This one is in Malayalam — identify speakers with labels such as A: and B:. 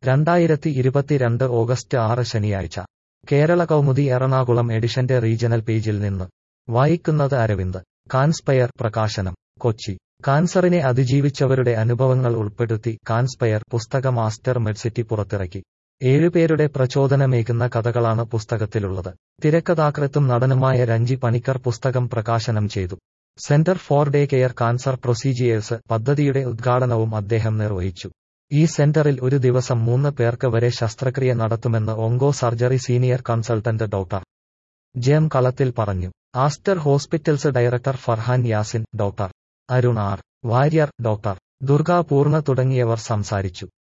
A: രണ്ടായിരത്തി ഇരുപത്തിരണ്ട് ഓഗസ്റ്റ് ആറ് ശനിയാഴ്ച കേരള കൗമുദി എറണാകുളം എഡിഷന്റെ റീജണൽ പേജിൽ നിന്ന് വായിക്കുന്നത് അരവിന്ദ് കാൻസ്പയർ പ്രകാശനം കൊച്ചി കാൻസറിനെ അതിജീവിച്ചവരുടെ അനുഭവങ്ങൾ ഉൾപ്പെടുത്തി കാൻസ്പയർ പുസ്തക മാസ്റ്റർ മെഡ്സിറ്റി പുറത്തിറക്കി ഏഴുപേരുടെ പ്രചോദനമേകുന്ന കഥകളാണ് പുസ്തകത്തിലുള്ളത് തിരക്കഥാകൃത്തും നടനുമായ രഞ്ജി പണിക്കർ പുസ്തകം പ്രകാശനം ചെയ്തു centre for day care cancer procedures പദ്ധതിയുടെ ഉദ്ഘാടനവും അദ്ദേഹം നിർവഹിച്ചു ഈ സെന്ററിൽ ഒരു ദിവസം മൂന്ന് പേർക്ക് വരെ ശസ്ത്രക്രിയ നടത്തുമെന്ന് onco surgery senior consultant doctor Jem Kalathil പറഞ്ഞു Aster hospitals director Farhan Yasin doctor Arun R Warrier doctor Durga Poorna തുടങ്ങിയവർ സംസാരിച്ചു